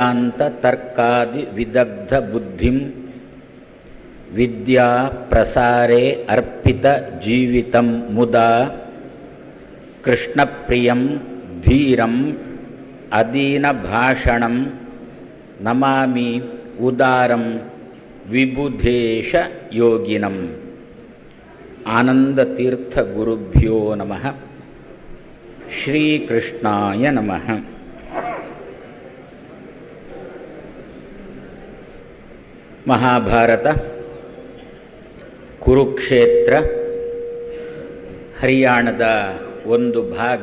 ವೇದಾಂತ ತರ್ಕಾದಿ ವಿದಗ್ಧ ಬುದ್ಧಿಂ ವಿದ್ಯಾ ಪ್ರಸಾರೇ ಅರ್ಪಿತ ಜೀವಿತಂ ಮುದಾ ಕೃಷ್ಣಪ್ರಿಯಂ ಧೀರಂ ಅದೀನಭಾಷಣಂ ನಮಾಮಿ ಉದಾರಂ ವಿಬುಧೇಶ ಯೋಗಿನಂ ಆನಂದತೀರ್ಥಗುರುಭ್ಯೋ ನಮಃ ಶ್ರೀಕೃಷ್ಣಾಯ ನಮಃ ಮಹಾಭಾರತ ಕುರುಕ್ಷೇತ್ರ ಹರಿಯಾಣದ ಒಂದು ಭಾಗ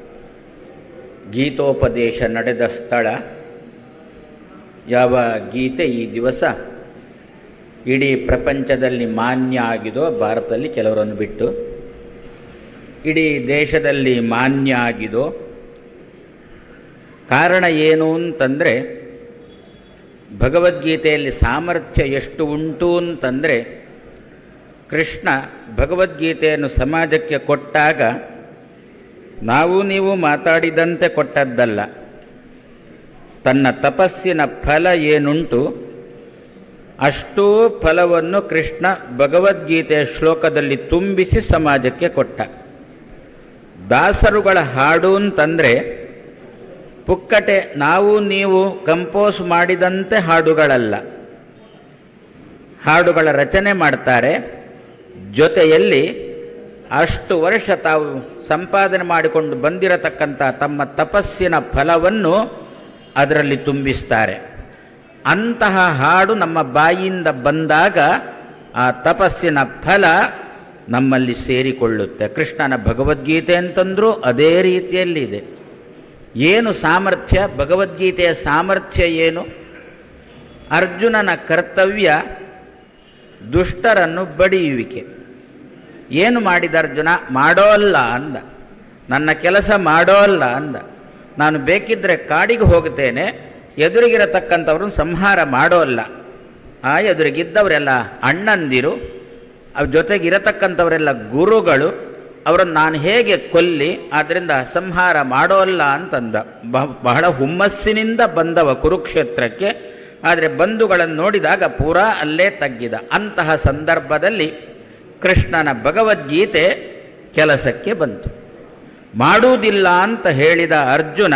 ಗೀತೋಪದೇಶ ನಡೆದ ಸ್ಥಳ ಯಾವ ಗೀತೆ ಈ ದಿವಸ ಇಡೀ ಪ್ರಪಂಚದಲ್ಲಿ ಮಾನ್ಯ ಆಗಿದೋ ಭಾರತದಲ್ಲಿ ಕೆಲವರನ್ನು ಬಿಟ್ಟು ಇಡೀ ದೇಶದಲ್ಲಿ ಮಾನ್ಯ ಆಗಿದೋ ಕಾರಣ ಏನು ಅಂತಂದರೆ ಭಗವದ್ಗೀತೆಯಲ್ಲಿ ಸಾಮರ್ಥ್ಯ ಎಷ್ಟು ಉಂಟು ಅಂತಂದರೆ ಕೃಷ್ಣ ಭಗವದ್ಗೀತೆಯನ್ನು ಸಮಾಜಕ್ಕೆ ಕೊಟ್ಟಾಗ ನಾವು ನೀವು ಮಾತಾಡಿದಂತೆ ಕೊಟ್ಟದ್ದಲ್ಲ ತನ್ನ ತಪಸ್ಸಿನ ಫಲ ಏನುಂಟು ಅಷ್ಟೂ ಫಲವನ್ನು ಕೃಷ್ಣ ಭಗವದ್ಗೀತೆಯ ಶ್ಲೋಕದಲ್ಲಿ ತುಂಬಿಸಿ ಸಮಾಜಕ್ಕೆ ಕೊಟ್ಟ ದಾಸರುಗಳ ಹಾಡು ಅಂತಂದರೆ ಪುಕ್ಕಟೆ ನಾವು ನೀವು ಕಂಪೋಸ್ ಮಾಡಿದಂತೆ ಹಾಡುಗಳಲ್ಲ ಹಾಡುಗಳ ರಚನೆ ಮಾಡ್ತಾರೆ ಜೊತೆಯಲ್ಲಿ ಅಷ್ಟು ವರ್ಷ ತಾವು ಸಂಪಾದನೆ ಮಾಡಿಕೊಂಡು ಬಂದಿರತಕ್ಕಂಥ ತಮ್ಮ ತಪಸ್ಸಿನ ಫಲವನ್ನು ಅದರಲ್ಲಿ ತುಂಬಿಸ್ತಾರೆ ಅಂತಹ ಹಾಡು ನಮ್ಮ ಬಾಯಿಯಿಂದ ಬಂದಾಗ ಆ ತಪಸ್ಸಿನ ಫಲ ನಮ್ಮಲ್ಲಿ ಸೇರಿಕೊಳ್ಳುತ್ತೆ ಕೃಷ್ಣನ ಭಗವದ್ಗೀತೆ ಅಂತಂದರೂ ಅದೇ ರೀತಿಯಲ್ಲಿದೆ ಏನು ಸಾಮರ್ಥ್ಯ ಭಗವದ್ಗೀತೆಯ ಸಾಮರ್ಥ್ಯ ಏನು ಅರ್ಜುನನ ಕರ್ತವ್ಯ ದುಷ್ಟರನ್ನು ಬಡಿಯುವಿಕೆ ಏನು ಮಾಡಿದ ಅರ್ಜುನ ಮಾಡೋಲ್ಲ ಅಂದ ನನ್ನ ಕೆಲಸ ಮಾಡೋಲ್ಲ ಅಂದ ನಾನು ಬೇಕಿದ್ದರೆ ಕಾಡಿಗೆ ಹೋಗ್ತೇನೆ ಎದುರಿಗಿರತಕ್ಕಂಥವ್ರನ್ನ ಸಂಹಾರ ಮಾಡೋಲ್ಲ ಆ ಎದುರಿಗಿದ್ದವರೆಲ್ಲ ಅಣ್ಣಂದಿರು ಅವ್ರ ಜೊತೆಗಿರತಕ್ಕಂಥವರೆಲ್ಲ ಗುರುಗಳು ಅವರನ್ನು ನಾನು ಹೇಗೆ ಕೊಲ್ಲಿ ಆದ್ದರಿಂದ ಸಂಹಾರ ಮಾಡೋಲ್ಲ ಅಂತಂದ ಬಹಳ ಹುಮ್ಮಸ್ಸಿನಿಂದ ಬಂದವ ಕುರುಕ್ಷೇತ್ರಕ್ಕೆ ಆದರೆ ಬಂಧುಗಳನ್ನು ನೋಡಿದಾಗ ಪೂರಾ ಅಲ್ಲೇ ತಗ್ಗಿದ ಅಂತಹ ಸಂದರ್ಭದಲ್ಲಿ ಕೃಷ್ಣನ ಭಗವದ್ಗೀತೆ ಕೆಲಸಕ್ಕೆ ಬಂತು ಮಾಡುವುದಿಲ್ಲ ಅಂತ ಹೇಳಿದ ಅರ್ಜುನ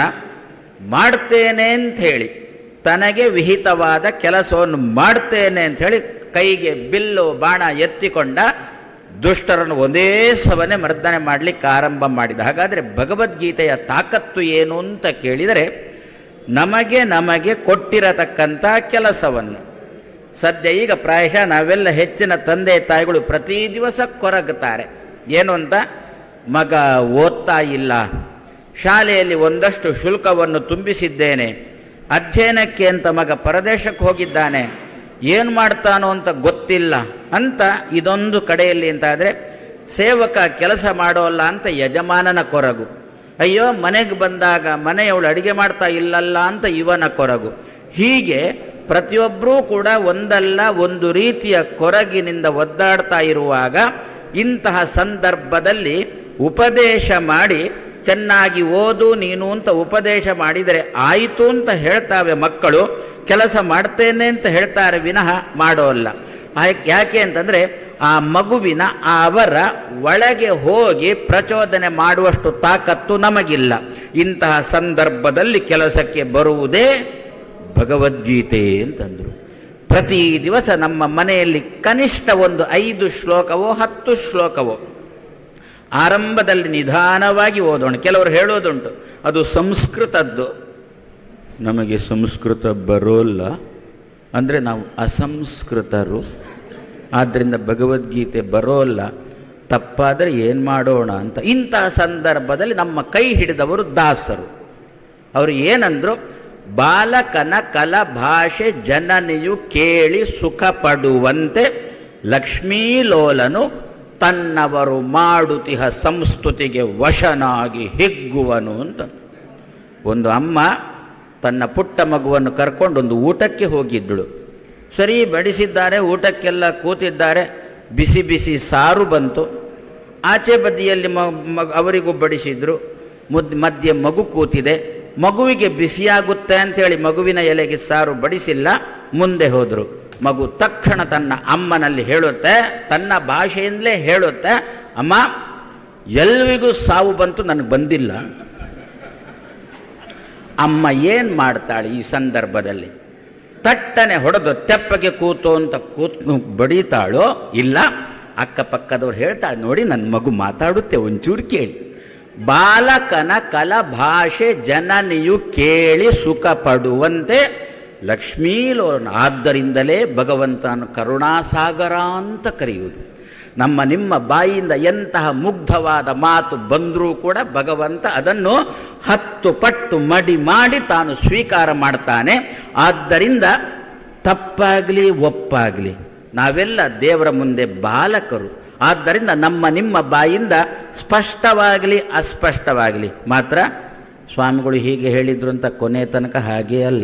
ಮಾಡ್ತೇನೆ ಅಂತ ಹೇಳಿ ತನಗೆ ವಿಹಿತವಾದ ಕೆಲಸವನ್ನು ಮಾಡ್ತೇನೆ ಅಂತ ಹೇಳಿ ಕೈಗೆ ಬಿಲ್ಲು ಬಾಣ ಎತ್ತಿಕೊಂಡ ದುಷ್ಟರನ್ನು ಒಂದೇ ಸವನೆ ಮರ್ದನೆ ಮಾಡಲಿಕ್ಕೆ ಆರಂಭ ಮಾಡಿದ ಹಾಗಾದರೆ ಭಗವದ್ಗೀತೆಯ ತಾಕತ್ತು ಏನು ಅಂತ ಕೇಳಿದರೆ ನಮಗೆ ನಮಗೆ ಕೊಟ್ಟಿರತಕ್ಕಂಥ ಕೆಲಸವನ್ನು ಸದ್ಯ ಈಗ ಪ್ರಾಯಶಃ ನಾವೆಲ್ಲ ಹೆಚ್ಚಿನ ತಂದೆ ತಾಯಿಗಳು ಪ್ರತಿ ದಿವಸ ಕೊರಗುತ್ತಾರೆ ಏನು ಅಂತ ಮಗ ಓದ್ತಾ ಇಲ್ಲ ಶಾಲೆಯಲ್ಲಿ ಒಂದಷ್ಟು ಶುಲ್ಕವನ್ನು ತುಂಬಿಸಿದ್ದೇನೆ ಅಧ್ಯಯನಕ್ಕೆ ಅಂತ ಮಗ ಪರದೇಶಕ್ಕೆ ಹೋಗಿದ್ದಾನೆ ಏನು ಮಾಡ್ತಾನೋ ಅಂತ ಗೊತ್ತಿಲ್ಲ ಅಂತ ಇದೊಂದು ಕಡೆಯಲ್ಲಿ ಅಂತಾದರೆ ಸೇವಕ ಕೆಲಸ ಮಾಡೋಲ್ಲ ಅಂತ ಯಜಮಾನನ ಕೊರಗು ಅಯ್ಯೋ ಮನೆಗೆ ಬಂದಾಗ ಮನೆಯವಳು ಅಡುಗೆ ಮಾಡ್ತಾ ಇಲ್ಲಲ್ಲ ಅಂತ ಇವನ ಕೊರಗು ಹೀಗೆ ಪ್ರತಿಯೊಬ್ಬರೂ ಕೂಡ ಒಂದಲ್ಲ ಒಂದು ರೀತಿಯ ಕೊರಗಿನಿಂದ ಒದ್ದಾಡ್ತಾ ಇರುವಾಗ ಇಂತಹ ಸಂದರ್ಭದಲ್ಲಿ ಉಪದೇಶ ಮಾಡಿ ಚೆನ್ನಾಗಿ ಓದು ನೀನು ಅಂತ ಉಪದೇಶ ಮಾಡಿದರೆ ಆಯಿತು ಅಂತ ಹೇಳ್ತಾವೆ ಮಕ್ಕಳು ಕೆಲಸ ಮಾಡ್ತೇನೆ ಅಂತ ಹೇಳ್ತಾರೆ ವಿನಃ ಮಾಡೋಲ್ಲ ಯಾಕೆ ಅಂತಂದರೆ ಆ ಮಗುವಿನ ಅವರ ಒಳಗೆ ಹೋಗಿ ಪ್ರಚೋದನೆ ಮಾಡುವಷ್ಟು ತಾಕತ್ತು ನಮಗಿಲ್ಲ ಇಂತಹ ಸಂದರ್ಭದಲ್ಲಿ ಕೆಲಸಕ್ಕೆ ಬರುವುದೇ ಭಗವದ್ಗೀತೆ ಅಂತಂದರು ಪ್ರತಿ ದಿವಸ ನಮ್ಮ ಮನೆಯಲ್ಲಿ ಕನಿಷ್ಠ ಒಂದು ಐದು ಶ್ಲೋಕವೋ ಹತ್ತು ಶ್ಲೋಕವೋ ಆರಂಭದಲ್ಲಿ ನಿಧಾನವಾಗಿ ಓದೋಣ ಕೆಲವರು ಹೇಳೋದುಂಟು ಅದು ಸಂಸ್ಕೃತದ್ದು ನಮಗೆ ಸಂಸ್ಕೃತ ಬರೋಲ್ಲ ಅಂದರೆ ನಾವು ಅಸಂಸ್ಕೃತರು ಆದ್ದರಿಂದ ಭಗವದ್ಗೀತೆ ಬರೋಲ್ಲ ತಪ್ಪಾದರೆ ಏನು ಮಾಡೋಣ ಅಂತ ಇಂತಹ ಸಂದರ್ಭದಲ್ಲಿ ನಮ್ಮ ಕೈ ಹಿಡಿದವರು ದಾಸರು ಅವರು ಏನಂದರು ಬಾಲಕನ ಕಲ ಭಾಷೆ ಜನನಿಯು ಕೇಳಿ ಸುಖ ಪಡುವಂತೆ ಲಕ್ಷ್ಮೀಲೋಲನು ತನ್ನವರು ಮಾಡುತಿಹ ಸಂಸ್ತುತಿಗೆ ವಶನಾಗಿ ಹಿಗ್ಗುವನು ಅಂತ ಒಂದು ಅಮ್ಮ ತನ್ನ ಪುಟ್ಟ ಮಗುವನ್ನು ಕರ್ಕೊಂಡು ಒಂದು ಊಟಕ್ಕೆ ಹೋಗಿದ್ದಳು ಸರಿ ಬಡಿಸಿದ್ದಾರೆ ಊಟಕ್ಕೆಲ್ಲ ಕೂತಿದ್ದಾರೆ ಬಿಸಿ ಬಿಸಿ ಸಾರು ಬಂತು ಆಚೆ ಬದಿಯಲ್ಲಿ ಮ ಮಗ ಅವರಿಗೂ ಬಡಿಸಿದ್ರು ಮುದ್ ಮಧ್ಯೆ ಮಗು ಕೂತಿದೆ ಮಗುವಿಗೆ ಬಿಸಿಯಾಗುತ್ತೆ ಅಂತೇಳಿ ಮಗುವಿನ ಎಲೆಗೆ ಸಾರು ಬಡಿಸಿಲ್ಲ ಮುಂದೆ ಹೋದರು ಮಗು ತಕ್ಷಣ ತನ್ನ ಅಮ್ಮನಲ್ಲಿ ಹೇಳುತ್ತೆ ತನ್ನ ಭಾಷೆಯಿಂದಲೇ ಹೇಳುತ್ತೆ ಅಮ್ಮ ಎಲ್ರಿಗೂ ಸಾವು ಬಂತು ನನಗೆ ಬಂದಿಲ್ಲ ಅಮ್ಮ ಏನು ಮಾಡ್ತಾಳೆ ಈ ಸಂದರ್ಭದಲ್ಲಿ ತಟ್ಟನೆ ಹೊಡೆದು ತೆಪ್ಪಗೆ ಕೂತು ಅಂತ ಕೂತ್ ಬಡಿತಾಳೋ ಇಲ್ಲ ಅಕ್ಕಪಕ್ಕದವ್ರು ಹೇಳ್ತಾಳೆ ನೋಡಿ ನನ್ನ ಮಗು ಮಾತಾಡುತ್ತೆ ಒಂಚೂರು ಕೇಳಿ ಬಾಲಕನ ಕಲ ಭಾಷೆ ಜನನಿಯು ಕೇಳಿ ಸುಖ ಪಡುವಂತೆ ಲಕ್ಷ್ಮೀಲೋನ ಆದ್ದರಿಂದಲೇ ಭಗವಂತನ ಕರುಣಾಸಾಗರ ಅಂತ ಕರೆಯುವುದು ನಮ್ಮ ನಿಮ್ಮ ಬಾಯಿಯಿಂದ ಎಂತಹ ಮುಗ್ಧವಾದ ಮಾತು ಬಂದರೂ ಕೂಡ ಭಗವಂತ ಅದನ್ನು ಹತ್ತು ಪಟ್ಟು ಮಡಿ ಮಾಡಿ ತಾನು ಸ್ವೀಕಾರ ಮಾಡ್ತಾನೆ ಆದ್ದರಿಂದ ತಪ್ಪಾಗಲಿ ಒಪ್ಪಾಗಲಿ ನಾವೆಲ್ಲ ದೇವರ ಮುಂದೆ ಬಾಲಕರು ಆದ್ದರಿಂದ ನಮ್ಮ ನಿಮ್ಮ ಬಾಯಿಂದ ಸ್ಪಷ್ಟವಾಗಲಿ ಅಸ್ಪಷ್ಟವಾಗಲಿ ಮಾತ್ರ ಸ್ವಾಮಿಗಳು ಹೀಗೆ ಹೇಳಿದ್ರು ಅಂತ ಕೊನೆ ತನಕ ಹಾಗೇ ಅಲ್ಲ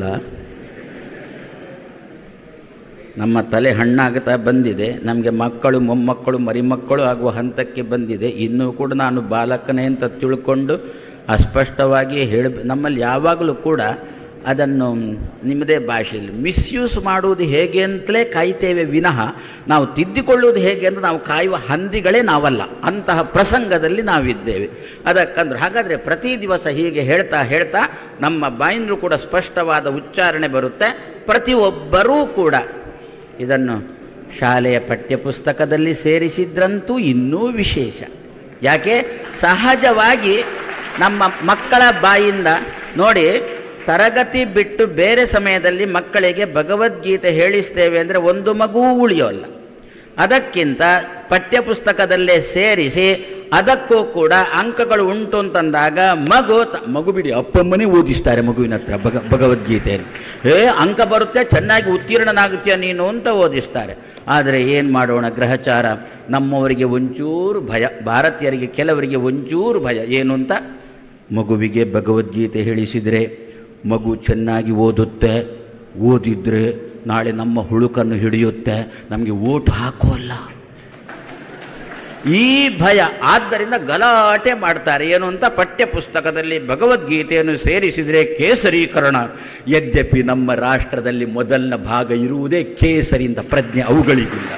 ನಮ್ಮ ತಲೆ ಹಣ್ಣಾಗ್ತಾ ಬಂದಿದೆ ನಮಗೆ ಮಕ್ಕಳು ಮೊಮ್ಮಕ್ಕಳು ಮರಿಮಕ್ಕಳು ಆಗುವ ಹಂತಕ್ಕೆ ಬಂದಿದೆ ಇನ್ನೂ ಕೂಡ ನಾನು ಬಾಲಕನೇ ಅಂತ ತಿಳ್ಕೊಂಡು ಅಸ್ಪಷ್ಟವಾಗಿ ಹೇಳ ನಮ್ಮಲ್ಲಿ ಯಾವಾಗಲೂ ಕೂಡ ಅದನ್ನು ನಿಮ್ಮದೇ ಭಾಷೆಯಲ್ಲಿ ಮಿಸ್ಯೂಸ್ ಮಾಡುವುದು ಹೇಗೆ ಅಂತಲೇ ಕಾಯ್ತೇವೆ ವಿನಃ ನಾವು ತಿದ್ದಿಕೊಳ್ಳುವುದು ಹೇಗೆ ಅಂತ ನಾವು ಕಾಯುವ ಹಂದಿಗಳೇ ನಾವಲ್ಲ ಅಂತಹ ಪ್ರಸಂಗದಲ್ಲಿ ನಾವಿದ್ದೇವೆ ಅದಕ್ಕಂದ್ರೆ ಹಾಗಾದರೆ ಪ್ರತಿ ದಿವಸ ಹೀಗೆ ಹೇಳ್ತಾ ಹೇಳ್ತಾ ನಮ್ಮ ಬಾಯಿಂದಲೂ ಕೂಡ ಸ್ಪಷ್ಟವಾದ ಉಚ್ಚಾರಣೆ ಬರುತ್ತೆ ಪ್ರತಿಯೊಬ್ಬರೂ ಕೂಡ ಇದನ್ನು ಶಾಲೆಯ ಪಠ್ಯಪುಸ್ತಕದಲ್ಲಿ ಸೇರಿಸಿದ್ರಂತೂ ಇನ್ನೂ ವಿಶೇಷ ಯಾಕೆ ಸಹಜವಾಗಿ ನಮ್ಮ ಮಕ್ಕಳ ಬಾಯಿಂದ ನೋಡಿ ತರಗತಿ ಬಿಟ್ಟು ಬೇರೆ ಸಮಯದಲ್ಲಿ ಮಕ್ಕಳಿಗೆ ಭಗವದ್ಗೀತೆ ಹೇಳಿಸ್ತೇವೆ ಅಂದರೆ ಒಂದು ಮಗು ಉಳಿಯೋಲ್ಲ ಅದಕ್ಕಿಂತ ಪಠ್ಯಪುಸ್ತಕದಲ್ಲೇ ಸೇರಿಸಿ ಅದಕ್ಕೂ ಕೂಡ ಅಂಕಗಳು ಉಂಟು ಅಂತಂದಾಗ ಮಗು ತ- ಮಗು ಬಿಡಿ ಅಪ್ಪಮ್ಮನೇ ಓದಿಸ್ತಾರೆ ಮಗುವಿನ ಹತ್ರ ಭಗ ಭಗವದ್ಗೀತೆಯನ್ನು ಏ ಅಂಕ ಬರುತ್ತೆ ಚೆನ್ನಾಗಿ ಉತ್ತೀರ್ಣನಾಗುತ್ತೀಯ ನೀನು ಅಂತ ಓದಿಸ್ತಾರೆ ಆದರೆ ಏನು ಮಾಡೋಣ ಗ್ರಹಚಾರ ನಮ್ಮವರಿಗೆ ಒಂಚೂರು ಭಯ ಭಾರತೀಯರಿಗೆ ಕೆಲವರಿಗೆ ಒಂಚೂರು ಭಯ ಏನು ಅಂತ ಮಗುವಿಗೆ ಭಗವದ್ಗೀತೆ ಹೇಳಿಸಿದರೆ ಮಗು ಚೆನ್ನಾಗಿ ಓದುತ್ತೆ ಓದಿದ್ರೆ ನಾಳೆ ನಮ್ಮ ಹುಳುಕನ್ನು ಹಿಡಿಯುತ್ತೆ ನಮಗೆ ಓಟು ಹಾಕೋಲ್ಲ ಈ ಭಯ ಆದ್ದರಿಂದ ಗಲಾಟೆ ಮಾಡ್ತಾರೆ ಏನು ಅಂತ ಪಠ್ಯ ಪುಸ್ತಕದಲ್ಲಿ ಭಗವದ್ಗೀತೆಯನ್ನು ಸೇರಿಸಿದರೆ ಕೇಸರೀಕರಣ ಯದ್ಯಪಿ ನಮ್ಮ ರಾಷ್ಟ್ರದಲ್ಲಿ ಮೊದಲನ ಭಾಗ ಇರುವುದೇ ಕೇಸರಿಯಿಂದ ಪ್ರಜ್ಞೆ ಅವುಗಳಿಗಿಲ್ಲ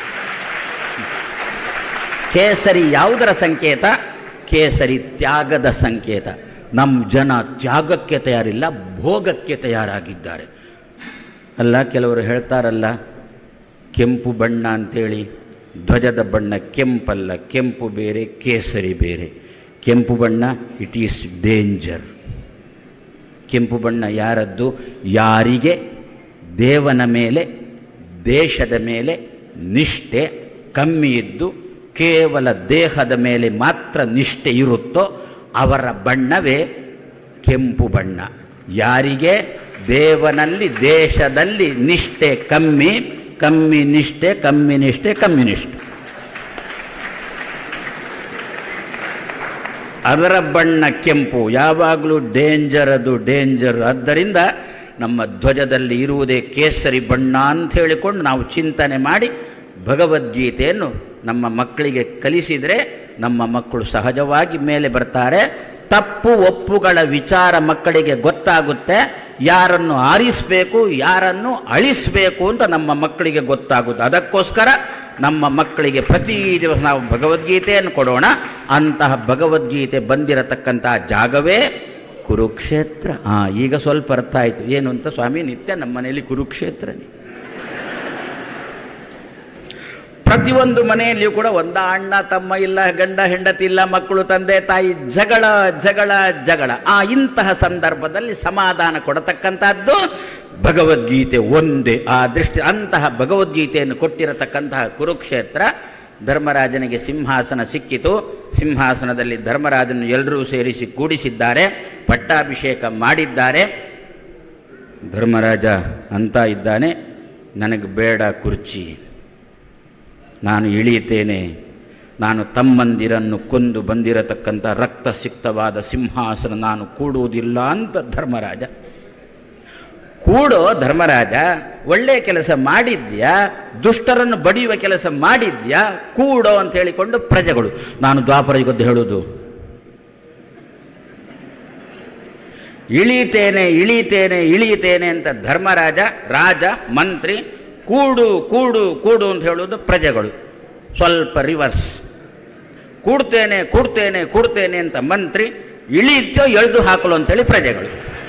ಕೇಸರಿ ಯಾವುದರ ಸಂಕೇತ ಕೇಸರಿ ತ್ಯಾಗದ ಸಂಕೇತ ನಮ್ಮ ಜನ ತ್ಯಾಗಕ್ಕೆ ತಯಾರಿಲ್ಲ ಭೋಗಕ್ಕೆ ತಯಾರಾಗಿದ್ದಾರೆ ಅಲ್ಲ ಕೆಲವರು ಹೇಳ್ತಾರಲ್ಲ ಕೆಂಪು ಬಣ್ಣ ಅಂತೇಳಿ ಧ್ವಜದ ಬಣ್ಣ ಕೆಂಪಲ್ಲ ಕೆಂಪು ಬೇರೆ ಕೇಸರಿ ಬೇರೆ ಕೆಂಪು ಬಣ್ಣ ಇಟ್ ಈಸ್ ಡೇಂಜರ್ ಕೆಂಪು ಬಣ್ಣ ಯಾರದ್ದು ಯಾರಿಗೆ ದೇವನ ಮೇಲೆ ದೇಶದ ಮೇಲೆ ನಿಷ್ಠೆ ಕಮ್ಮಿ ಇದ್ದು ಕೇವಲ ದೇಹದ ಮೇಲೆ ಮಾತ್ರ ನಿಷ್ಠೆ ಇರುತ್ತೋ ಅವರ ಬಣ್ಣವೇ ಕೆಂಪು ಬಣ್ಣ ಯಾರಿಗೆ ದೇವನಲ್ಲಿ ದೇಶದಲ್ಲಿ ನಿಷ್ಠೆ ಕಮ್ಮಿ ಕಮ್ಮಿ ನಿಷ್ಠೆ ಕಮ್ಮಿ ನಿಷ್ಠೆ ಕಮ್ಯುನಿಸ್ಟ್ ಅದರ ಬಣ್ಣ ಕೆಂಪು ಯಾವಾಗಲೂ ಡೇಂಜರ್ ಅದು ಡೇಂಜರ್ ಆದ್ದರಿಂದ ನಮ್ಮ ಧ್ವಜದಲ್ಲಿ ಇರುವುದೇ ಕೇಸರಿ ಬಣ್ಣ ಅಂತ ಹೇಳಿಕೊಂಡು ನಾವು ಚಿಂತನೆ ಮಾಡಿ ಭಗವದ್ಗೀತೆಯನ್ನು ನಮ್ಮ ಮಕ್ಕಳಿಗೆ ಕಲಿಸಿದರೆ ನಮ್ಮ ಮಕ್ಕಳು ಸಹಜವಾಗಿ ಮೇಲೆ ಬರ್ತಾರೆ ತಪ್ಪು ಒಪ್ಪುಗಳ ವಿಚಾರ ಮಕ್ಕಳಿಗೆ ಗೊತ್ತಾಗುತ್ತೆ ಯಾರನ್ನು ಆರಿಸಬೇಕು ಯಾರನ್ನು ಅಳಿಸಬೇಕು ಅಂತ ನಮ್ಮ ಮಕ್ಕಳಿಗೆ ಗೊತ್ತಾಗುತ್ತೆ ಅದಕ್ಕೋಸ್ಕರ ನಮ್ಮ ಮಕ್ಕಳಿಗೆ ಪ್ರತಿ ದಿವಸ ನಾವು ಭಗವದ್ಗೀತೆಯನ್ನು ಕೊಡೋಣ ಅಂತಹ ಭಗವದ್ಗೀತೆ ಬಂದಿರತಕ್ಕಂತಹ ಜಾಗವೇ ಕುರುಕ್ಷೇತ್ರ ಹಾಂ ಈಗ ಸ್ವಲ್ಪ ಅರ್ಥ ಆಯಿತು ಏನು ಅಂತ ಸ್ವಾಮಿ ನಿತ್ಯ ನಮ್ಮ ಮನೆಯಲ್ಲಿ ಕುರುಕ್ಷೇತ್ರನೇ ಪ್ರತಿಯೊಂದು ಮನೆಯಲ್ಲಿಯೂ ಕೂಡ ಒಂದ ಅಣ್ಣ ತಮ್ಮ ಇಲ್ಲ ಗಂಡ ಹೆಂಡತಿ ಇಲ್ಲ ಮಕ್ಕಳು ತಂದೆ ತಾಯಿ ಜಗಳ ಜಗಳ ಜಗಳ ಆ ಇಂತಹ ಸಂದರ್ಭದಲ್ಲಿ ಸಮಾಧಾನ ಕೊಡತಕ್ಕಂಥದ್ದು ಭಗವದ್ಗೀತೆ ಒಂದೇ ಆ ದೃಷ್ಟಿ ಅಂತಹ ಭಗವದ್ಗೀತೆಯನ್ನು ಕೊಟ್ಟಿರತಕ್ಕಂತಹ ಕುರುಕ್ಷೇತ್ರ ಧರ್ಮರಾಜನಿಗೆ ಸಿಂಹಾಸನ ಸಿಕ್ಕಿತು ಸಿಂಹಾಸನದಲ್ಲಿ ಧರ್ಮರಾಜನು ಎಲ್ಲರೂ ಸೇರಿಸಿ ಕೂಡಿಸಿದ್ದಾರೆ ಪಟ್ಟಾಭಿಷೇಕ ಮಾಡಿದ್ದಾರೆ ಧರ್ಮರಾಜ ಅಂತ ಇದ್ದಾನೆ ನನಗೆ ಬೇಡ ಕುರ್ಚಿ ನಾನು ಇಳಿಯುತ್ತೇನೆ ನಾನು ತಮ್ಮಂದಿರನ್ನು ಕೊಂದು ಬಂದಿರತಕ್ಕಂಥ ರಕ್ತಸಿಕ್ತವಾದ ಸಿಂಹಾಸನ ನಾನು ಕೂಡುವುದಿಲ್ಲ ಅಂತ ಧರ್ಮರಾಜ ಕೂಡೋ ಧರ್ಮರಾಜ ಒಳ್ಳೆಯ ಕೆಲಸ ಮಾಡಿದ್ಯಾ ದುಷ್ಟರನ್ನು ಬಡಿಯುವ ಕೆಲಸ ಮಾಡಿದ್ಯಾ ಕೂಡೋ ಅಂತ ಹೇಳಿಕೊಂಡು ಪ್ರಜೆಗಳು ನಾನು ದ್ವಾಪರ ಯುಗದ್ದು ಹೇಳುವುದು ಇಳೀತೇನೆ ಇಳೀತೇನೆ ಇಳೀತೇನೆ ಅಂತ ಧರ್ಮರಾಜ ರಾಜ ಮಂತ್ರಿ ಕೂಡು ಕೂಡು ಕೂಡು ಅಂತ ಹೇಳೋದು ಪ್ರಜೆಗಳು ಸ್ವಲ್ಪ ರಿವರ್ಸ್ ಕೂಡ್ತೇನೆ ಕೂಡ್ತೇನೆ ಕೂಡ್ತೇನೆ ಅಂತ ಮಂತ್ರಿ ಇಳೀತ್ಯೋ ಎಳೆದು ಹಾಕಲು ಅಂತೇಳಿ ಪ್ರಜೆಗಳು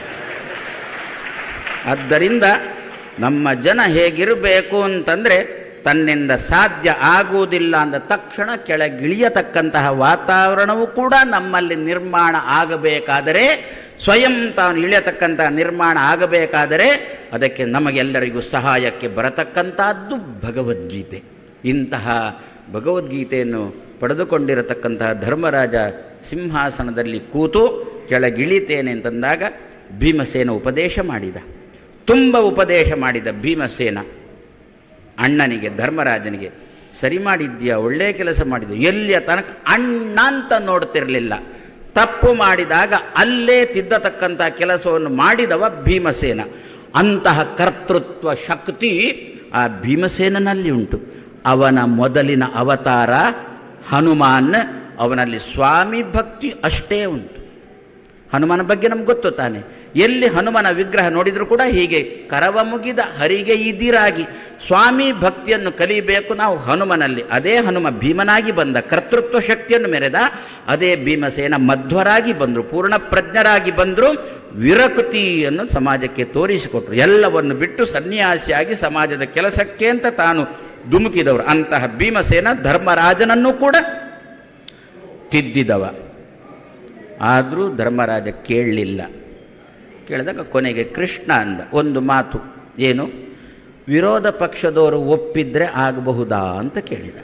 ಆದ್ದರಿಂದ ನಮ್ಮ ಜನ ಹೇಗಿರಬೇಕು ಅಂತಂದರೆ ತನ್ನಿಂದ ಸಾಧ್ಯ ಆಗುವುದಿಲ್ಲ ಅಂದ ತಕ್ಷಣ ಕೆಳಗಿಳಿಯತಕ್ಕಂತಹ ವಾತಾವರಣವು ಕೂಡ ನಮ್ಮಲ್ಲಿ ನಿರ್ಮಾಣ ಆಗಬೇಕಾದರೆ ಸ್ವಯಂ ತಾನು ಇಳಿಯತಕ್ಕಂತಹ ನಿರ್ಮಾಣ ಆಗಬೇಕಾದರೆ ಅದಕ್ಕೆ ನಮಗೆಲ್ಲರಿಗೂ ಸಹಾಯಕ್ಕೆ ಬರತಕ್ಕಂಥದ್ದು ಭಗವದ್ಗೀತೆ ಇಂತಹ ಭಗವದ್ಗೀತೆಯನ್ನು ಪಡೆದುಕೊಂಡಿರತಕ್ಕಂತಹ ಧರ್ಮರಾಜ ಸಿಂಹಾಸನದಲ್ಲಿ ಕೂತು ಕೆಳಗಿಳಿತೇನೆ ಅಂತಂದಾಗ ಭೀಮಸೇನ ಉಪದೇಶ ಮಾಡಿದ ತುಂಬ ಉಪದೇಶ ಮಾಡಿದ ಭೀಮಸೇನ ಅಣ್ಣನಿಗೆ ಧರ್ಮರಾಜನಿಗೆ ಸರಿ ಮಾಡಿದ್ಯಾ ಒಳ್ಳೆಯ ಕೆಲಸ ಮಾಡಿದ್ಯ ಎಲ್ಲಿಯ ತನಕ ಅಣ್ಣ ಅಂತ ನೋಡ್ತಿರಲಿಲ್ಲ ತಪ್ಪು ಮಾಡಿದಾಗ ಅಲ್ಲೇ ತಿದ್ದತಕ್ಕಂಥ ಕೆಲಸವನ್ನು ಮಾಡಿದವ ಭೀಮಸೇನ ಅಂತಹ ಕರ್ತೃತ್ವ ಶಕ್ತಿ ಆ ಭೀಮಸೇನಲ್ಲಿ ಉಂಟು ಅವನ ಮೊದಲಿನ ಅವತಾರ ಹನುಮಾನ್ ಅವನಲ್ಲಿ ಸ್ವಾಮಿ ಭಕ್ತಿ ಅಷ್ಟೇ ಉಂಟು ಹನುಮನ ಬಗ್ಗೆ ನಮ್ಗೆ ಗೊತ್ತು ತಾನೆ ಎಲ್ಲಿ ಹನುಮನ ವಿಗ್ರಹ ನೋಡಿದರೂ ಕೂಡ ಹೀಗೆ ಕರವ ಮುಗಿದ ಹರಿಗೆ ಇದಿರಾಗಿ ಸ್ವಾಮಿ ಭಕ್ತಿಯನ್ನು ಕಲಿಬೇಕು ನಾವು ಹನುಮನಲ್ಲಿ ಅದೇ ಹನುಮ ಭೀಮನಾಗಿ ಬಂದ ಕರ್ತೃತ್ವ ಶಕ್ತಿಯನ್ನು ಮೆರೆದ ಅದೇ ಭೀಮಸೇನ ಮಧ್ವರಾಗಿ ಬಂದರು ಪೂರ್ಣ ಪ್ರಜ್ಞರಾಗಿ ಬಂದರು ವಿರಕತಿಯನ್ನು ಸಮಾಜಕ್ಕೆ ತೋರಿಸಿಕೊಟ್ರು ಎಲ್ಲವನ್ನು ಬಿಟ್ಟು ಸನ್ಯಾಸಿಯಾಗಿ ಸಮಾಜದ ಕೆಲಸಕ್ಕೆ ಅಂತ ತಾನು ಧುಮುಕಿದವರು ಅಂತಹ ಭೀಮಸೇನ ಧರ್ಮರಾಜನನ್ನು ಕೂಡ ತಿದ್ದಿದವ ಆದರೂ ಧರ್ಮರಾಜ ಕೇಳಲಿಲ್ಲ ಕೇಳಿದಾಗ ಕೊನೆಗೆ ಕೃಷ್ಣ ಅಂದ ಒಂದು ಮಾತು ಏನು ವಿರೋಧ ಪಕ್ಷದವರು ಒಪ್ಪಿದ್ರೆ ಆಗಬಹುದಾ ಅಂತ ಕೇಳಿದ